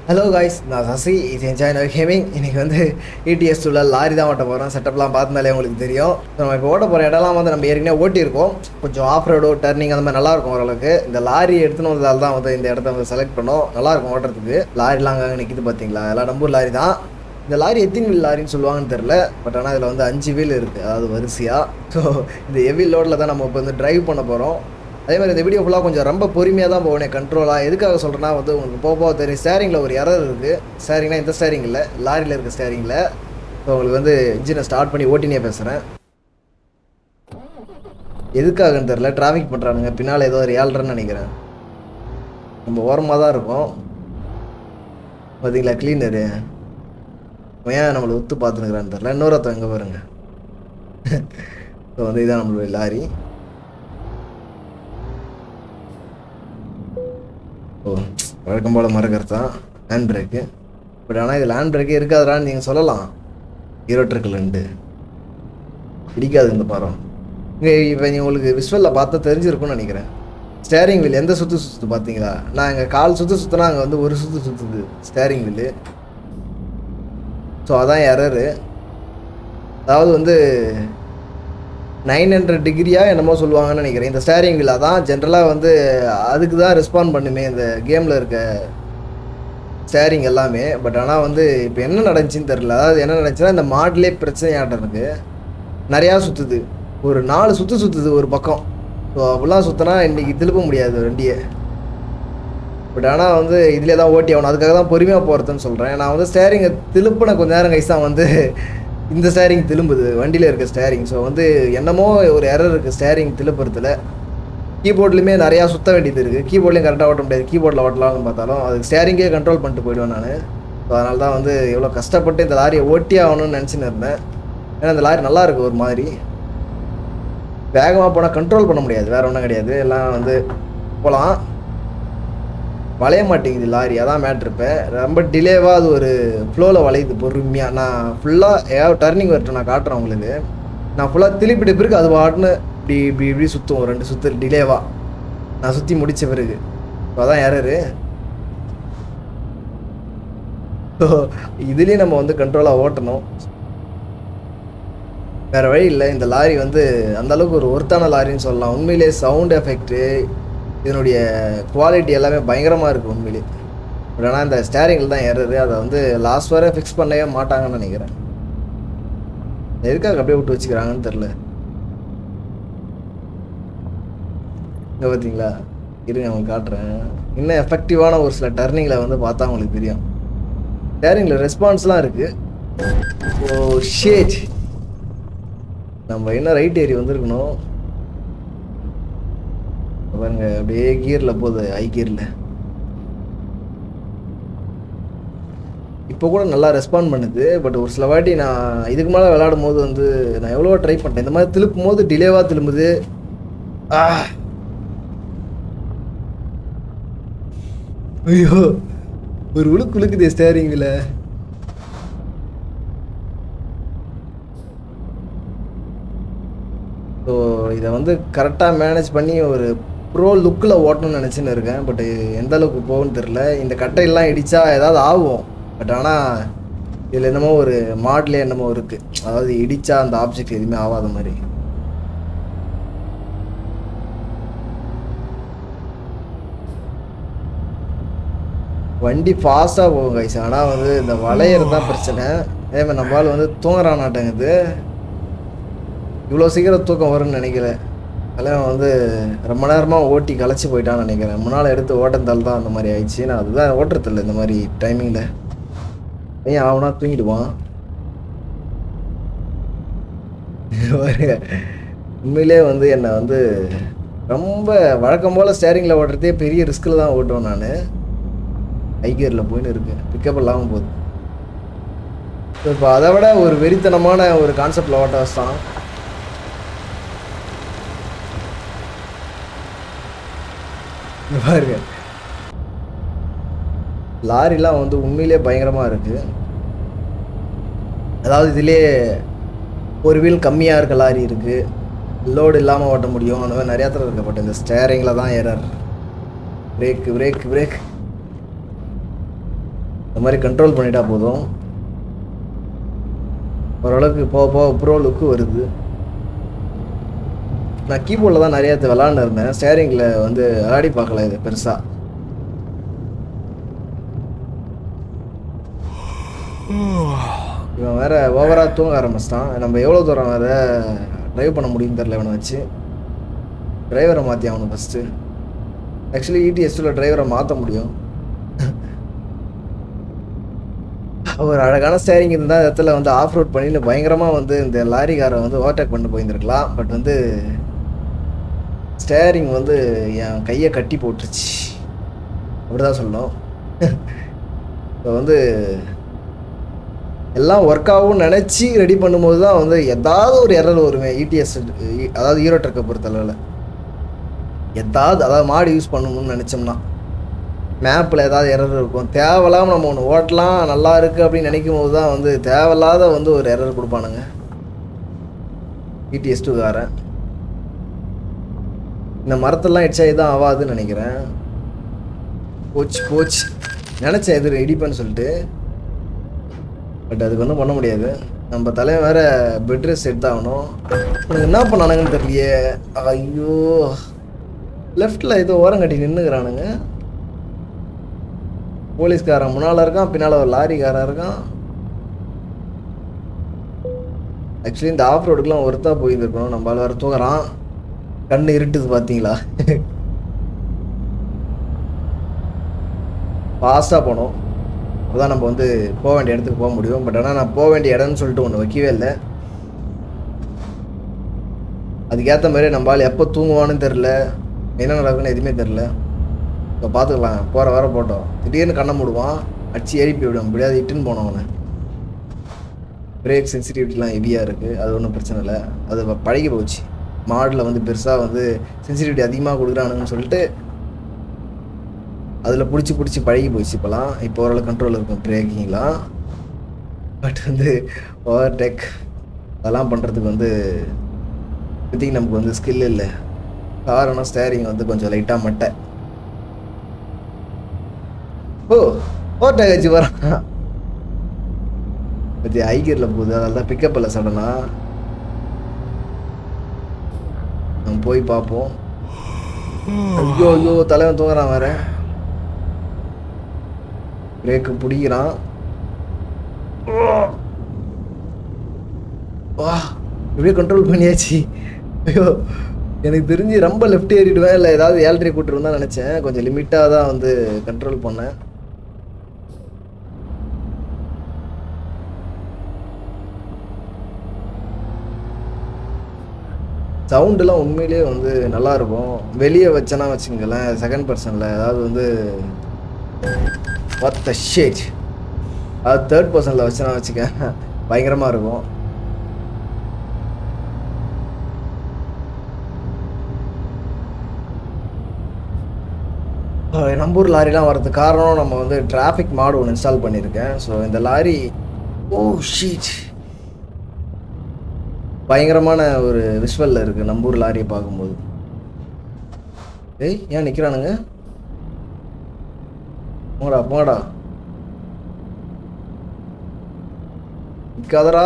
Hello guys நான் சசி இது என் channel gaming இன்னைக்கு வந்து இடிஎஸ் உள்ள லாரி தான் ஓட்ட போகிறோம் செட்டப்லாம் பார்த்தாலே உங்களுக்கு தெரியும் So, நம்ம இப்போ ஓட்ட போகிற இடம்லாம் வந்து நம்ம ஏற்கனவே ஓட்டியிருக்கோம் கொஞ்சம் ஆஃப் ரோடு டர்னிங் அந்த மாதிரி நல்லா இருக்கும் ஓரளவுக்கு இந்த லாரி எடுத்துன்னு வந்ததால் தான் வந்து இந்த இடத்த வந்து செலக்ட் பண்ணோம் நல்லா இருக்கும் ஓட்டுறதுக்கு லாரிலாம் அங்கே நிற்கிது பார்த்தீங்களா எல்லாம் நம்பூர் லாரி தான் இந்த லாரி எத்தனை வீல் லாரின்னு சொல்லுவாங்கன்னு தெரில பட் ஆனால் இதில் வந்து அஞ்சு வீல் இருக்குது அதாவது வரிசையாக ஸோ இந்த ஹெவி லோடில் தான் நம்ம இப்போ வந்து டிரைவ் பண்ண போகிறோம் அதே மாதிரி இந்த வீடியோ ஃபுல்லாக கொஞ்சம் ரொம்ப பொறுமையாக தான் போவேன் கண்ட்ரோலாக எதுக்காக சொல்கிறேன்னா வந்து உங்களுக்கு போக போக தெரியும் ஸ்டேரிங்கில் ஒரு எரர் இருக்குது ஸ்டேரிங்னா இந்த ஸ்டேரிங் இல்லை லாரியில் இருக்க ஸ்டேரிங்கில் ஸோ உங்களுக்கு வந்து இன்ஜினை ஸ்டார்ட் பண்ணி ஓட்டினே பேசுகிறேன் எதுக்காகன்னு தெரில டிராஃபிக் பண்ணுறானுங்க பின்னால் ஏதோ ஒரு ஏழ்றன்னு நினைக்கிறேன் நம்ம ஓரமாக தான் இருக்கோம் பார்த்தீங்களா க்ளீனரு ஏன் நம்மளை ஒத்து பார்த்துனுக்குறான்னு தெரில இன்னொருத்தன் எங்கே பாருங்க ஸோ வந்து இதான் நம்மளுடைய லாரி ஓ வழக்கம் போல் மறக்கிறது தான் ஹேண்ட் பிரேக்கு பட் ஆனால் இதில் ஹேண்ட் பிரேக்கே இருக்காதுடான்னு நீங்கள் சொல்லலாம் ஹீரோ ட்ரிக்கில்ன்ட்டு பிடிக்காது இந்த படம் இங்கே இப்போ நீ உங்களுக்கு விஷுவலில் பார்த்தா தெரிஞ்சிருக்கும்னு நினைக்கிறேன் ஸ்டேரிங் வீல் எந்த சுற்று சுற்று பார்த்தீங்களா நான் இங்கே கால் சுற்று சுற்றினா அங்கே வந்து ஒரு சுற்று சுற்றுது ஸ்டேரிங் வீலு ஸோ அதான் எரரு அதாவது வந்து நைன் ஹண்ட்ரட் டிகிரியாக என்னமோ சொல்லுவாங்கன்னு நினைக்கிறேன் இந்த ஸ்டேரிங் வீல் அதான் ஜென்ரலாக வந்து அதுக்கு தான் ரெஸ்பாண்ட் பண்ணுமே இந்த கேமில் இருக்க ஸ்டேரிங் எல்லாமே பட் ஆனால் வந்து இப்போ என்ன நடந்துச்சுன்னு தெரில அதாவது என்ன நடந்துச்சுன்னா இந்த மாடலே பிரச்சனையாட்டம் இருக்கு நிறையா சுற்றுது ஒரு நாலு சுற்று சுற்றுது ஒரு பக்கம் ஸோ அப்படிலாம் சுற்றினா இன்றைக்கி திருப்ப முடியாது வண்டியை பட் ஆனால் வந்து இதிலே தான் ஓட்டி ஆகணும் அதுக்காக தான் பொறுமையாக போகிறதுன்னு சொல்கிறேன் நான் வந்து ஸ்டேரிங்கை திருப்பின கொஞ்ச நேரம் கழிச்சு தான் வந்து இந்த ஸ்டேரிங் திரும்புது வண்டியில் இருக்க ஸ்டேரிங் ஸோ வந்து என்னமோ ஒரு எரர் இருக்குது ஸ்டேரிங் திருப்புறதுல கீபோர்ட்லேயுமே நிறையா சுற்ற வேண்டியது இருக்குது கீபோர்ட்லேயும் கரெக்டாக ஓட்ட முடியாது கீபோர்டில் ஓட்டலாம்னு பார்த்தாலும் அது ஸ்டேரிங்கே கண்ட்ரோல் பண்ணிட்டு போயிடுவேன் நான் ஸோ அதனால தான் வந்து எவ்வளோ கஷ்டப்பட்டு இந்த லாரியை ஓட்டி ஆகணும்னு நினச்சின்னு இருந்தேன் ஏன்னா இந்த லாரி நல்லா இருக்குது ஒரு மாதிரி வேகமாக போனால் கண்ட்ரோல் பண்ண முடியாது வேறு ஒன்றும் கிடையாது எல்லாம் வந்து போகலாம் வளைய மாட்டேங்குது லாரி அதான் மேட்ரு இப்போ ரொம்ப டிலேவாக அது ஒரு ஃப்ளோவில் வளையுது பொறுமையாக நான் ஃபுல்லாக ஏதாவது டர்னிங் வரட்டும் நான் காட்டுறேன் உங்களுக்கு நான் ஃபுல்லாக திருப்பிட்ட பிறகு அது பாட்டுன்னு இப்படி இப்படி இப்படி சுற்றும் ரெண்டு சுற்று டிலேவாக நான் சுற்றி முடித்த பிறகு ஸோ அதான் எரரு ஸோ இதுலேயும் நம்ம வந்து கண்ட்ரோலாக ஓட்டணும் வேறு வழி இல்லை இந்த லாரி வந்து அந்த அளவுக்கு ஒரு ஒர்த்தான லாரின்னு சொல்லலாம் உண்மையிலே சவுண்ட் எஃபெக்ட்டு இதனுடைய குவாலிட்டி எல்லாமே பயங்கரமாக இருக்குது உண்மையிலே பட் ஆனால் இந்த ஸ்டேரிங்கில் தான் ஏறுது அதை வந்து லாஸ்ட் வரை ஃபிக்ஸ் பண்ணவே மாட்டாங்கன்னு நினைக்கிறேன் எதுக்காக அப்படியே விட்டு வச்சுக்கிறாங்கன்னு தெரில இங்கே பார்த்தீங்களா இருங்க அவங்க காட்டுறேன் இன்னும் எஃபெக்டிவான ஒரு சில டர்னிங்கில் வந்து பார்த்தா உங்களுக்கு தெரியும் ஸ்டேரிங்கில் ரெஸ்பான்ஸ்லாம் இருக்குது ஓ ஷேட் நம்ம என்ன ரைட் ஏறி வந்திருக்கணும் பாருங்க அப்படியே கியரில் போகுது ஐ கியரில் இப்போ கூட நல்லா ரெஸ்பாண்ட் பண்ணுது பட் ஒரு சில வாட்டி நான் இதுக்கு மேலே விளையாடும் போது வந்து நான் எவ்வளோ ட்ரை பண்ணிட்டேன் இந்த மாதிரி திருப்பும் போது டிலேவாக திரும்புது ஆ ஐயோ ஒரு உழுக்கு உழுக்குதே ஸ்டேரிங்கில் ஸோ இதை வந்து கரெக்டாக மேனேஜ் பண்ணி ஒரு ப்ரோ லுக்கில் ஓட்டணும்னு நினச்சின்னு இருக்கேன் பட் எந்த அளவுக்கு போகும்னு தெரில இந்த கட்டையெல்லாம் இடித்தா ஏதாவது ஆகும் பட் ஆனால் இதில் என்னமோ ஒரு மாடலே என்னமோ இருக்குது அதாவது இடித்தா அந்த ஆப்ஜெக்ட் எதுவுமே ஆகாத மாதிரி வண்டி ஃபாஸ்ட்டாக போகும் கைஸ் ஆனால் வந்து இந்த வளையறது தான் பிரச்சனை அதே மாதிரி நம்மளால் வந்து தூங்குறானாட்டங்குது இவ்வளோ சீக்கிரம் தூக்கம் வரும்னு நினைக்கல அதெல்லாம் வந்து ரொம்ப நேரமாக ஓட்டி களைச்சி போயிட்டான்னு நினைக்கிறேன் முன்னால் எடுத்து ஓட்டந்தால் தான் அந்த மாதிரி ஆயிடுச்சு நான் அதுதான் ஓட்டுறதில்ல இந்த மாதிரி டைமிங்கில் ஏன் அவனா தூங்கிடுவான் பாருங்க உண்மையிலே வந்து என்னை வந்து ரொம்ப வழக்கம் போல் ஸ்டேரிங்கில் ஓட்டுறதே பெரிய ரிஸ்கில் தான் ஓட்டுவேன் நான் ஐகியரில் போயின்னு இருக்கு பிக்கப் இல்லாமல் போகுது இப்போ அதை விட ஒரு வெறித்தனமான ஒரு கான்செப்டில் ஓட்ட வச்சான் இங்க பாருங்க லாரிலாம் வந்து உண்மையிலே பயங்கரமாக இருக்குது அதாவது இதிலே ஒரு வீல் கம்மியாக இருக்க லாரி இருக்குது லோடு இல்லாமல் ஓட்ட முடியும் அந்த மாதிரி நிறையா தடவை இருக்கு பட் இந்த ஸ்டேரிங்கில் தான் எரர் பிரேக் பிரேக் பிரேக் இந்த மாதிரி கண்ட்ரோல் பண்ணிட்டா போதும் ஓரளவுக்கு போக போக ப்ரோ லுக்கு வருது நான் கீபோர்டில் தான் நிறைய விளாண்டு இருந்தேன் ஸ்டேரிங்கில் வந்து விளையாடி பார்க்கல இது பெருசாக இவன் வேற ஓவராக தூங்க ஆரம்பிச்சிட்டான் நம்ம எவ்வளோ தூரம் வேற ட்ரைவ் பண்ண முடியும்னு தெரில இவனை வச்சு டிரைவரை மாற்றி அவனு ஃபஸ்ட்டு ஆக்சுவலி இடிஎஸ்டில் டிரைவரை மாற்ற முடியும் ஒரு அழகான ஸ்டேரிங் இருந்தால் இந்த இடத்துல வந்து ஆஃப் ரோட் பண்ணிட்டு பயங்கரமாக வந்து இந்த லாரிக்காரை வந்து ஓவர்டேக் பண்ணி போயிருந்துருக்கலாம் பட் வந்து ஸ்டேரிங் வந்து என் கையை கட்டி போட்டுருச்சு அப்படிதான் சொல்லணும் இப்போ வந்து எல்லாம் ஒர்க் ஆகும்னு நினச்சி ரெடி பண்ணும்போது தான் வந்து ஏதாவது ஒரு எரர் வருமே இடிஎஸ் அதாவது ஹீரோ ட்ரக்கை பொறுத்தளவில் ஏதாவது அதாவது மாடு யூஸ் பண்ணணும்னு நினச்சோம்னா மேப்பில் ஏதாவது எரர் இருக்கும் தேவையில்லாமல் நம்ம ஒன்று ஓட்டலாம் நல்லா இருக்குது அப்படின்னு நினைக்கும் போது தான் வந்து தேவையில்லாத வந்து ஒரு எரர் கொடுப்பானுங்க இடிஎஸ் டூக்காரன் இந்த மரத்தெல்லாம் எச்சாயி தான் ஆகாதுன்னு நினைக்கிறேன் போச்சு போச்சு நினச்சேன் இது ரெடி பண்ண சொல்லிட்டு பட் அதுக்கு ஒன்றும் பண்ண முடியாது நம்ம தலைவன் வேற பெட் ரெஸ்ட் எடுத்தாகணும் உனக்கு என்ன பண்ணானுங்கன்னு தெரியலையே ஐயோ லெஃப்டில் ஏதோ ஓரம் கட்டி நின்றுக்கிறானுங்க போலீஸ்காரன் முன்னால் இருக்கான் பின்னால் ஒரு லாரிக்காரன் இருக்கான் ஆக்சுவலி இந்த ஆஃப் ரோடுக்குலாம் ஒருத்தா போயிருந்துருக்கணும் நம்ம ஆள் வேறு தூங்குறான் கண்ணு இருட்டுது பார்த்தீங்களா ஃபாஸ்ட்டாக போனோம் அப்பதான் நம்ம வந்து போக வேண்டிய இடத்துக்கு போக முடியும் பட் ஆனால் நான் போக வேண்டிய இடம்னு சொல்லிட்டு ஒன்று வைக்கவே இல்லை அதுக்கேற்ற மாதிரி நம்ம ஆள் எப்போ தூங்குவான்னு தெரில என்ன நடக்குன்னு எதுவுமே தெரில இப்போ பார்த்துக்கலாம் போகிற வர போட்டோம் திடீர்னு கண்ணை மூடுவான் அடிச்சு எழுப்பி விடும் முடியாது இட்டுன்னு போனோம் அவனை பிரேக் சென்சிட்டிவிட்டிலாம் ஹெவியாக இருக்குது அது ஒன்றும் பிரச்சனை இல்லை அது இப்ப பழகி போச்சு மாடில் வந்து பெருசாக வந்து சென்சிட்டிவிட்டி அதிகமாக கொடுக்குறானுங்கன்னு சொல்லிட்டு அதில் பிடிச்சி பிடிச்சி பழகி போச்சு இப்போலாம் இப்போ ஓரளவு கண்ட்ரோல் இருக்கும் பிரேக்கிங்லாம் பட் வந்து ஓவர்டேக் அதெல்லாம் பண்ணுறதுக்கு வந்து இப்போதைக்கு நமக்கு வந்து ஸ்கில் இல்லை காரணம் ஸ்டேரிங் வந்து கொஞ்சம் லைட்டாக மட்டை ஓ ஓவர்டேக் வச்சு வரான் பற்றி ஐகியரில் போகுது அதனால தான் பிக்கப் இல்லை சடனாக நம்ம போய் பார்ப்போம் ஐயோ ஐயோ தலைவன் தூங்குறான் வேற பிரேக்கு பிடிக்கிறான் வா இப்படியே கண்ட்ரோல் பண்ணியாச்சு ஐயோ எனக்கு தெரிஞ்சு ரொம்ப லெஃப்ட் ஏறிடுவேன் இல்லை ஏதாவது ஏழ்ரை கூட்டுருன்னு தான் நினச்சேன் கொஞ்சம் லிமிட்டாக தான் வந்து கண்ட்ரோல் பண்ணேன் சவுண்டுலாம் உண்மையிலேயே வந்து நல்லா இருக்கும் வெளியே வச்சேன்னா வச்சுங்களேன் செகண்ட் பர்சனில் அதாவது வந்து வாட் த ஷேட் அது தேர்ட் பர்சனில் வச்சேன்னா வச்சுக்க பயங்கரமாக இருக்கும் அஹ் நம்ம ஊர் லாரிலாம் வர்றதுக்கு காரணம் நம்ம வந்து டிராஃபிக் மாடு ஒன்று இன்ஸ்டால் பண்ணியிருக்கேன் ஸோ இந்த லாரி ஓ ஷீட் பயங்கரமான ஒரு விஷுவலில் இருக்குது நம்ம ஊர் லாரியை பார்க்கும்போது ஏய் ஏன் நிற்கிறானுங்க போங்கடா போங்கடா நிற்காதடா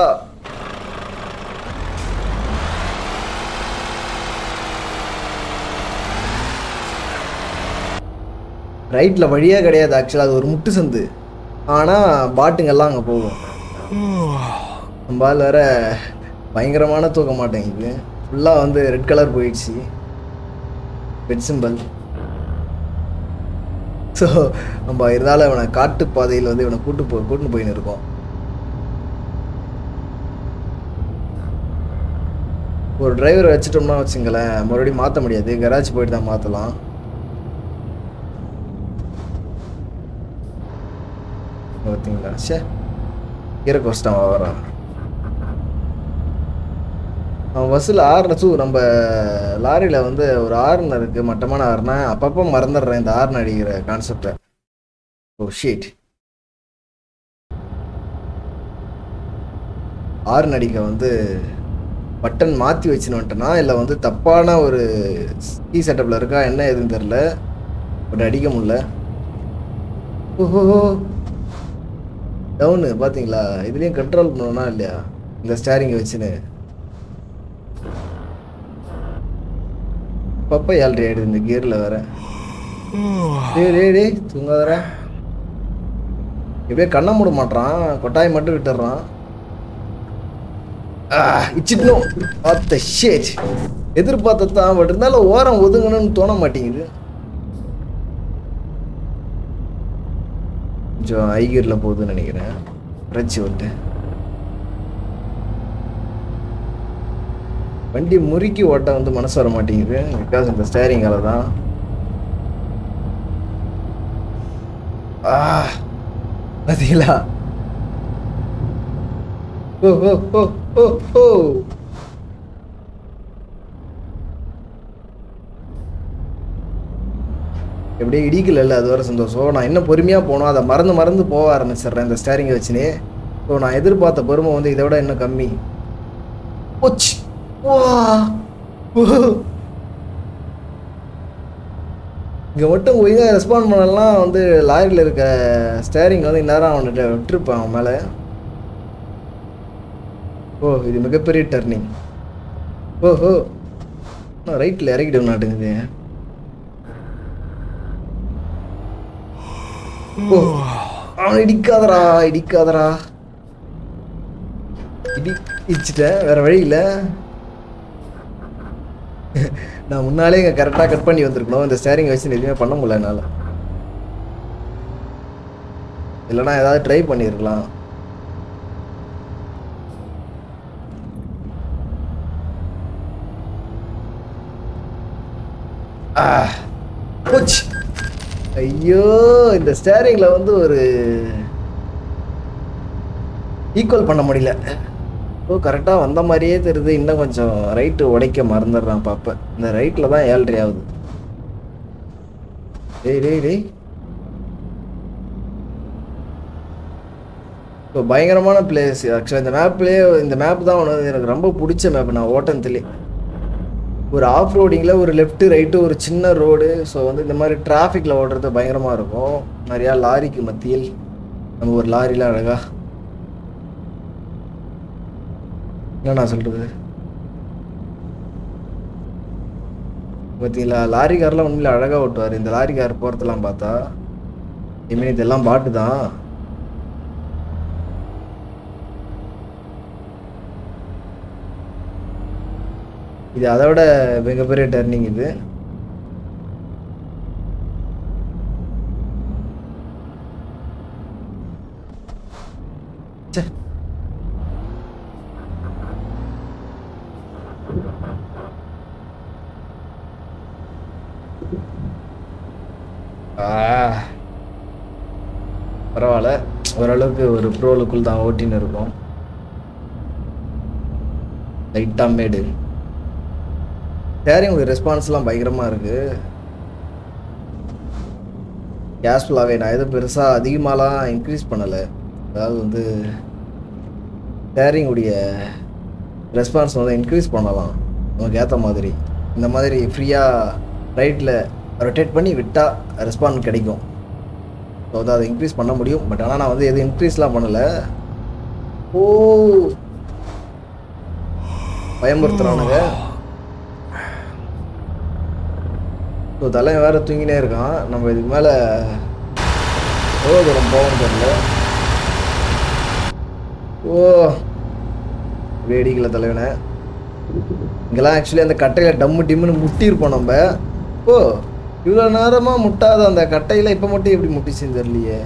ரைட்டில் வழியே கிடையாது ஆக்சுவலாக அது ஒரு முட்டு சந்து ஆனால் பாட்டுங்கெல்லாம் அங்கே போகும் நம்ம ஆள் வேற பயங்கரமான தூக்க மாட்டேங்குது ஃபுல்லாக வந்து ரெட் கலர் போயிடுச்சு ரெட் சிம்பிள் ஸோ நம்ம இருந்தாலும் இவனை காட்டு பாதையில் வந்து இவனை கூட்டு போ கூட்டின்னு போயின்னு இருக்கோம் ஒரு டிரைவரை வச்சுட்டோம்னா வச்சுங்களேன் மறுபடியும் மாற்ற முடியாது கராஜ் போயிட்டு தான் மாற்றலாம் பார்த்தீங்களா சே கீரை கொஸ்டான் வரான் அவன் பஸ்ஸில் ஆறுன சூ நம்ம லாரியில் வந்து ஒரு ஆறுன இருக்குது மட்டமான ஆறுனா அப்பப்போ மறந்துடுறேன் இந்த ஆறுன அடிக்கிற கான்செப்டை ஓ ஷீட் ஆறுன அடிக்க வந்து பட்டன் மாற்றி வச்சுன்னு வந்துட்டேனா இல்லை வந்து தப்பான ஒரு கீ செட்டப்பில் இருக்கா என்ன எதுன்னு தெரில பட் அடிக்க முடியல ஓஹோ டவுனு பார்த்தீங்களா இதுலேயும் கண்ட்ரோல் பண்ணணும்னா இல்லையா இந்த ஸ்டேரிங்கை வச்சுன்னு பப்பா ஏழ்றி ஆயிடுது இந்த கியரில் வேற டேய் டேய் டேய் தூங்காதடா எப்படியே கண்ணை மூட மாட்றான் கொட்டாய் மட்டும் விட்டுறான் இச்சிட்னோம் பார்த்த ஷேட் எதிர்பார்த்ததான் பட் இருந்தாலும் ஓரம் ஒதுங்கணும்னு தோண மாட்டேங்குது கொஞ்சம் ஐகியரில் போகுதுன்னு நினைக்கிறேன் பிரச்சி விட்டு வண்டி முறுக்கி ஓட்ட வந்து மனசு வர மாட்டேங்குது பிகாஸ் இந்த ஸ்டேரிங்கால தான் ஆ பார்த்தீங்களா ஓ ஓ ஓ ஓ ஓ எப்படியே இடிக்கல அது வர சந்தோஷம் நான் இன்னும் பொறுமையாக போனோம் அதை மறந்து மறந்து போக ஆரம்பிச்சிடுறேன் இந்த ஸ்டேரிங்கை வச்சுனே ஸோ நான் எதிர்பார்த்த பொறுமை வந்து இதை விட இன்னும் கம்மி போச்சு வா இங்கே மட்டும் ஒழுங்காக ரெஸ்பாண்ட் பண்ணலாம் வந்து லாரியில் இருக்க ஸ்டேரிங் வந்து இந்நேரம் அவன்கிட்ட விட்டுருப்பான் அவன் மேலே ஓ இது மிகப்பெரிய டர்னிங் ஓஹோ நான் ரைட்டில் இறக்கிட்டு நாட்டுங்குது ஓ அவன் இடிக்காதடா இடிக்காதடா இடி இடிச்சிட்டேன் வேற வழி இல்லை நான் முன்னாலே இங்கே கரெக்டாக கட் பண்ணி வந்திருக்கணும் இந்த ஸ்டேரிங் வச்சு எதுவுமே பண்ண முடியல என்னால் இல்லைனா ஏதாவது ட்ரை பண்ணியிருக்கலாம் ஆ போச்சு ஐயோ இந்த ஸ்டேரிங்கில் வந்து ஒரு ஈக்குவல் பண்ண முடியல ஓ கரெக்டாக வந்த மாதிரியே தெரியுது இன்னும் கொஞ்சம் ரைட்டு உடைக்க மறந்துடுறான் பாப்பேன் இந்த ரைட்டில் தான் ஏழ்ரை ஆகுது டேய் டேய் டேய் இப்போ பயங்கரமான பிளேஸ் ஆக்சுவலாக இந்த மேப்லேயே இந்த மேப் தான் ஒன்று எனக்கு ரொம்ப பிடிச்ச மேப் நான் ஓட்டத்துலேயே ஒரு ஆஃப் ரோடிங்கில் ஒரு லெஃப்ட்டு ரைட்டு ஒரு சின்ன ரோடு ஸோ வந்து இந்த மாதிரி டிராஃபிக்கில் ஓடுறது பயங்கரமாக இருக்கும் நிறையா லாரிக்கு மத்தியில் நம்ம ஒரு லாரியில் அழகா என்ன நான் சொல்கிறது பார்த்தீங்களா லாரிக்காரெலாம் உண்மையில அழகாக ஓட்டுவார் இந்த லாரிக்கார் போகிறதெல்லாம் பார்த்தா இனிமேல் இதெல்லாம் பாட்டு தான் இது அதை விட மிகப்பெரிய டர்னிங் இது ச்சே. ஆ. பரவாயில்ல ஓரளவுக்கு ஒரு ப்ரோலுக்குள் தான் ஓட்டின்னு இருக்கும் லைட்டாக மேடு ஸ்டேரிங் ரெஸ்பான்ஸ்லாம் பயங்கரமாக இருக்குது கேஸ் ஃபுல்லாகவே நான் எதுவும் பெருசாக அதிகமாகலாம் இன்க்ரீஸ் பண்ணலை அதாவது வந்து ஸ்டேரிங் உடைய ரெஸ்பான்ஸ் வந்து இன்க்ரீஸ் பண்ணலாம் நமக்கு ஏற்ற மாதிரி இந்த மாதிரி ஃப்ரீயாக ரைட்டில் ரொட்டேட் பண்ணி விட்டால் ரெஸ்பான்ஸ் கிடைக்கும் ஸோ வந்து அதை இன்க்ரீஸ் பண்ண முடியும் பட் ஆனால் நான் வந்து எதுவும் இன்க்ரீஸ்லாம் பண்ணலை ஓ பயமுறுத்துறானுங்க ஸோ தலைவன் வேற தூங்கினே இருக்கான் நம்ம இதுக்கு மேலே எவ்வளோ தூரம் போகணும் தெரியல ஓ வேடிக்கல தலைவனை இங்கெல்லாம் ஆக்சுவலி அந்த கட்டையில் டம்மு டிம்முன்னு முட்டியிருப்போம் நம்ம ஓ இவ்வளோ நேரமாக முட்டாத அந்த கட்டையில் இப்போ மட்டும் எப்படி முட்டிச்சுன்னு தெரியலையே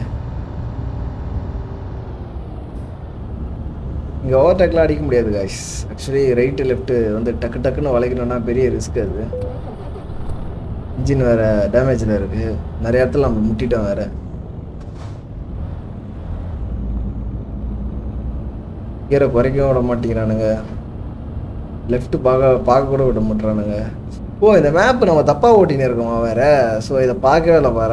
இங்கே ஓவர்டேக்லாம் அடிக்க முடியாது காய்ஸ் ஆக்சுவலி ரைட்டு லெஃப்ட்டு வந்து டக்கு டக்குன்னு வளைக்கணும்னா பெரிய ரிஸ்க் அது இன்ஜின் வேறு டேமேஜில் இருக்குது நிறைய இடத்துல நம்ம முட்டிட்டோம் வேறு கீரை குறைக்கவும் விட மாட்டேங்கிறானுங்க லெஃப்ட் பார்க்க பார்க்க கூட விட மாட்டுறானுங்க ஓ இந்த மேப் நம்ம தப்பாக ஓட்டின்னு இருக்கோமா வேற ஸோ இதை பார்க்கவே இல்லை பாரு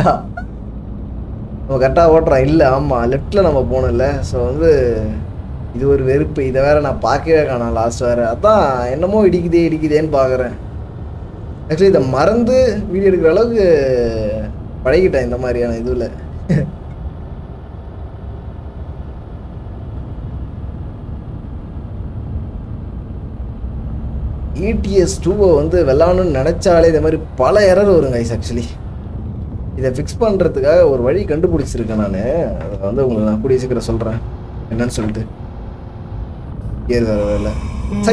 நம்ம கரெக்டாக ஓட்டுறோம் இல்லை ஆமாம் லெஃப்ட்டில் நம்ம போகணும்ல ஸோ வந்து இது ஒரு வெறுப்பு இதை வேற நான் பார்க்கவே காணோம் லாஸ்ட் வேறு அதான் என்னமோ இடிக்குதே இடிக்குதேன்னு பார்க்குறேன் ஆக்சுவலி இதை மறந்து வீடியோ எடுக்கிற அளவுக்கு பழகிட்டேன் இந்த மாதிரியான இதுவில் இடிஎஸ் டூவை வந்து விளாடணும்னு நினச்சாலே இந்த மாதிரி பல எரர் வருங்க ஐஸ் ஆக்சுவலி இதை ஃபிக்ஸ் பண்ணுறதுக்காக ஒரு வழி கண்டுபிடிச்சிருக்கேன் நான் அதை வந்து உங்களுக்கு நான் கூடிய சீக்கிரம் சொல்கிறேன் என்னன்னு சொல்லிட்டு ஏர் வேறு வேலை சை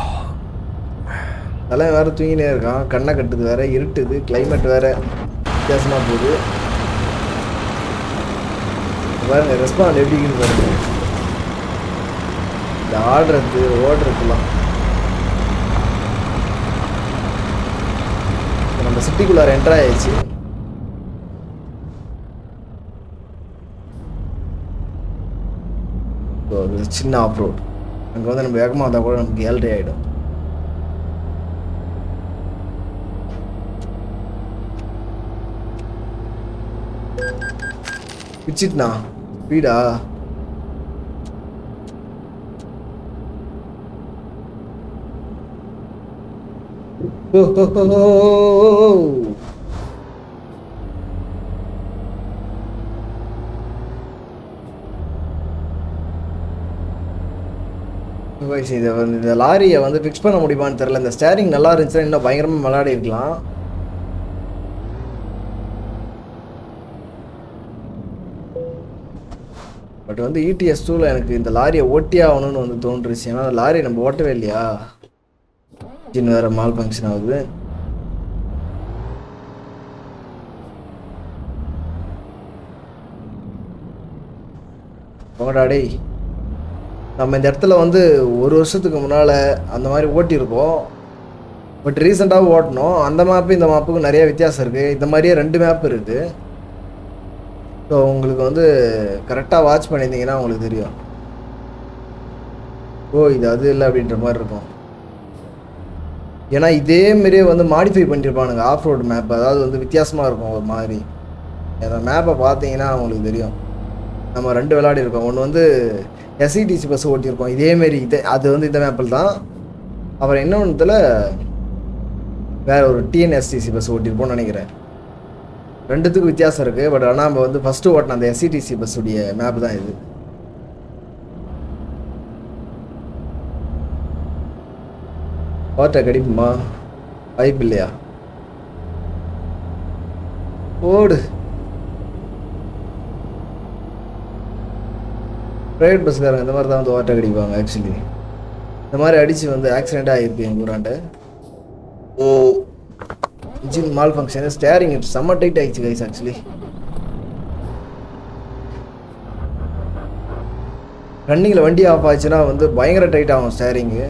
தலை வேற தூங்கினே இருக்கான் கண்ணை கட்டுது வேற இருட்டுது climate வேற வித்தியாசமா போகுது இங்க பாருங்க ரெஸ்பாண்ட் எப்படி இருக்குன்னு பாருங்க இந்த ஆடுறது ஓடுறதுலாம் இப்ப நம்ம சிட்டிக்குள்ளார என்டர் ஆயிடுச்சு So, அது சின்ன ஆஃப் ரோட் அங்கே வந்து நம்ம வேகமாக வந்தால் கூட நமக்கு ஏழ்ரை ஆகிடும் பிச்சிட்னா ஸ்பீடா இதை வந்து இந்த லாரியை வந்து ஃபிக்ஸ் பண்ண முடியுமான்னு தெரியல இந்த ஸ்டேரிங் நல்லா இருந்துச்சுன்னா இன்னும் பயங்கரமாக விளையாடி இருக்கலாம் பட் வந்து இடிஎஸ் டூவில் எனக்கு இந்த லாரியை ஓட்டி ஆகணும்னு வந்து தோன்றுச்சு ஏன்னா அந்த லாரி நம்ம ஓட்டவே இல்லையா இன்ஜின் வேறு மால் ஃபங்க்ஷன் ஆகுது போங்கடா டேய் நம்ம இந்த இடத்துல வந்து ஒரு வருஷத்துக்கு முன்னால் அந்த மாதிரி ஓட்டியிருக்கோம் பட் ரீசெண்டாக ஓட்டினோம் அந்த மேப்பு இந்த மேப்புக்கு நிறைய வித்தியாசம் இருக்குது இந்த மாதிரியே ரெண்டு மேப் இருக்குது ஸோ உங்களுக்கு வந்து கரெக்டாக வாட்ச் பண்ணியிருந்தீங்கன்னா உங்களுக்கு தெரியும் ஓ இது அது இல்லை அப்படின்ற மாதிரி இருக்கும் ஏன்னா இதே மாதிரியே வந்து மாடிஃபை பண்ணியிருப்பானுங்க ஆஃப் ரோடு மேப் அதாவது வந்து வித்தியாசமாக இருக்கும் ஒரு மாதிரி அந்த மேப்பை பார்த்தீங்கன்னா உங்களுக்கு தெரியும் நம்ம ரெண்டு விளையாடி இருக்கோம் ஒன்று வந்து எஸ்இடிசி பஸ் ஓட்டியிருக்கோம் இதேமாரி இது அது வந்து இந்த மேப்பில் தான் அப்புறம் இன்னொன்றுத்தில் வேற ஒரு டிஎன்எஸ்டிசி பஸ் ஓட்டியிருப்போம்னு நினைக்கிறேன் ரெண்டுத்துக்கும் வித்தியாசம் இருக்குது பட் ஆனால் நம்ம வந்து ஃபஸ்ட்டு ஓட்டின அந்த எஸ்இடிசி பஸ்ஸுடைய மேப் தான் இது ஓட்ட கடிப்புமா வாய்ப்பு இல்லையா ஓடு ப்ரைவேட் பஸ்காரங்க இந்த மாதிரி தான் வந்து ஓட்ட கடிப்பாங்க ஆக்சுவலி இந்த மாதிரி அடித்து வந்து ஆக்சிடெண்ட்டாக ஆகிருக்கு எங்கள் ஊராண்ட ஓ இன்ஜின் மால் ஃபங்க்ஷன் ஸ்டேரிங் செம்ம டைட் ஆயிடுச்சு கைஸ் ஆக்சுவலி ரன்னிங்கில் வண்டி ஆஃப் ஆச்சுன்னா வந்து பயங்கர டைட் ஆகும் ஸ்டேரிங்கு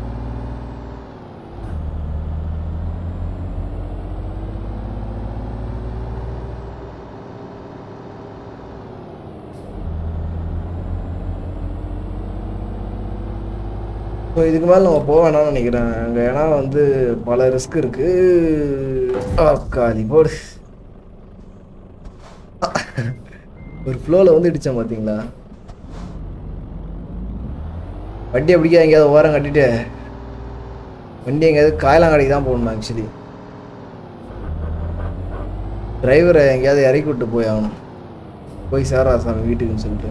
ஸோ இதுக்கு மேலே நம்ம போக வேணாம்னு நினைக்கிறேன் அங்கே ஏன்னா வந்து பல ரிஸ்க் இருக்கு காலி போடு ஒரு ஃப்ளோவில் வந்து இடித்தேன் பார்த்தீங்களா வண்டியை பிடிக்க எங்கேயாவது ஓரம் கட்டிட்டு வண்டி எங்கேயாவது காயலாங்கடைக்கு தான் போகணும் ஆக்சுவலி டிரைவரை எங்கேயாவது இறக்கி விட்டு போய் ஆகணும் போய் சேரா சாமி வீட்டுக்குன்னு சொல்லிட்டு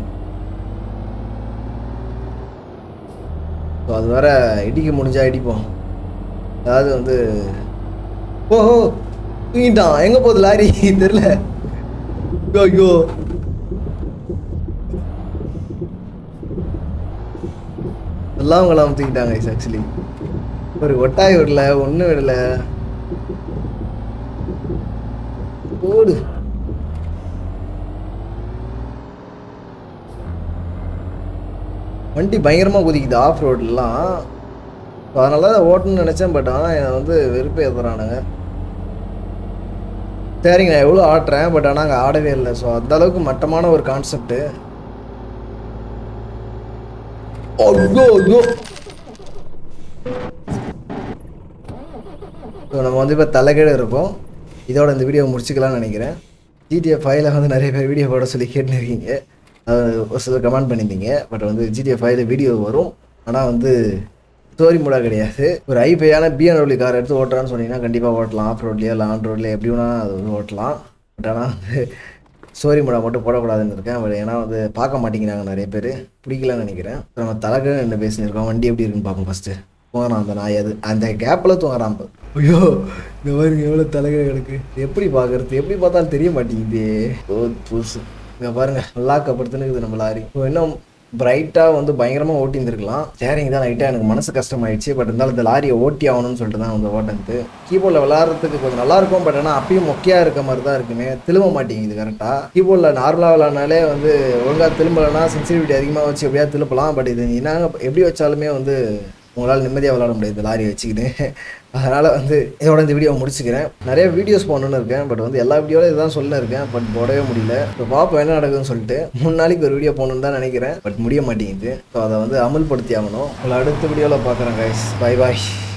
ஸோ அது வேற இடிக்க முடிஞ்சா இடிப்போம் அதாவது வந்து ஓஹோ தூங்கிட்டான் எங்கே போகுது லாரி தெரில ஐயோ எல்லாம் அவங்களாம் தூக்கிட்டாங்க ஐஸ் ஆக்சுவலி ஒரு ஒட்டாய் விடல ஒன்றும் விடல ஓடு வண்டி பயங்கரமாக குதிக்குது ஆஃப் ரோட்லாம் ஸோ அதனால தான் ஓட்டணும்னு நினச்சேன் பட் ஆனால் என்னை வந்து வெறுப்பே ஏற்றுறானுங்க சரிங்க நான் எவ்வளோ ஆட்டுறேன் பட் ஆனால் அங்கே ஆடவே இல்லை ஸோ அந்த அளவுக்கு மட்டமான ஒரு கான்செப்ட்டு ஐயோ ஐயோ ஸோ நம்ம வந்து இப்போ தலைகீழ இருக்கோம் இதோட இந்த வீடியோ முடிச்சுக்கலாம்னு நினைக்கிறேன் ஜிடிஎஃப் ஃபைவ்ல வந்து நிறைய பேர் வீடியோ போட சொல்லி கேட்டுருக்கீங்க அது ஒரு சிலர் கமெண்ட் பண்ணியிருந்தீங்க பட் வந்து ஜிடிஎஃப் ஃபைவ்ல வீடியோ வரும் ஆனால் வந்து ஸ்டோரி மூடாக கிடையாது ஒரு ஐபையான பிஎன்டபிள்யூ கார் எடுத்து ஓட்டுறான்னு சொன்னீங்கன்னா கண்டிப்பாக ஓட்டலாம் ஆஃப் ரோட்லேயோ இல்லை ஆன் ரோட்லேயோ எப்படி வேணா அது வந்து ஓட்டலாம் பட் ஆனால் வந்து ஸ்டோரி மூடா மட்டும் போடக்கூடாதுன்னு இருக்கேன் பட் ஏன்னா வந்து பார்க்க மாட்டேங்கிறாங்க நிறைய பேர் பிடிக்கலன்னு நினைக்கிறேன் நம்ம தலைக்கு என்ன பேசினிருக்கோம் வண்டி எப்படி இருக்குன்னு பார்ப்போம் ஃபஸ்ட்டு தூங்குறான் அந்த நாய் அது அந்த கேப்பில் தூங்குறான் இப்போ ஐயோ இந்த பாருங்க எவ்வளோ தலைகை கிடக்கு எப்படி பார்க்கறது எப்படி பார்த்தாலும் தெரிய மாட்டேங்குது ஓ புதுசு இங்கே பாருங்க லாக்கப்படுத்துனுக்குது நம்ம லாரி இப்போ இன்னும் பிரைட்டாக வந்து பயங்கரமாக ஓட்டி இருந்திருக்கலாம் சேரிங் தான் லைட்டாக எனக்கு மனசு கஷ்டமாயிடுச்சு பட் இருந்தாலும் இந்த லாரியை ஓட்டி ஆகணும்னு சொல்லிட்டு தான் வந்து ஓட்டது கீபோர்டில் விளாட்றதுக்கு கொஞ்சம் நல்லா இருக்கும் பட் ஆனால் அப்பயும் மொக்கையாக இருக்க மாதிரி தான் இருக்குமே திரும்ப மாட்டேங்குது கரெக்டாக கீபோர்டில் நார்மலாக விளாட்னாலே வந்து ஒழுங்காக திரும்பலைன்னா சென்சிட்டிவிட்டி அதிகமாக வச்சு எப்படியா திருப்பலாம் பட் இது என்னங்க எப்படி வச்சாலுமே வந்து உங்களால் நிம்மதியாக விளாட முடியாது இந்த லாரி வச்சுக்கிட்டு அதனால் வந்து இதோட இந்த வீடியோ முடிச்சுக்கிறேன் நிறைய வீடியோஸ் போடணுன்னு இருக்கேன் பட் வந்து எல்லா வீடியோவில் இதுதான் சொல்ல இருக்கேன் பட் போடவே முடியல இப்போ பார்ப்போம் என்ன நடக்குதுன்னு சொல்லிட்டு மூணு நாளைக்கு ஒரு வீடியோ போகணுன்னு தான் நினைக்கிறேன் பட் முடிய மாட்டேங்குது ஸோ அதை வந்து அமல்படுத்தி ஆகணும் உங்களை அடுத்த வீடியோவில் பார்க்குறேன் கைஸ் பை பாய்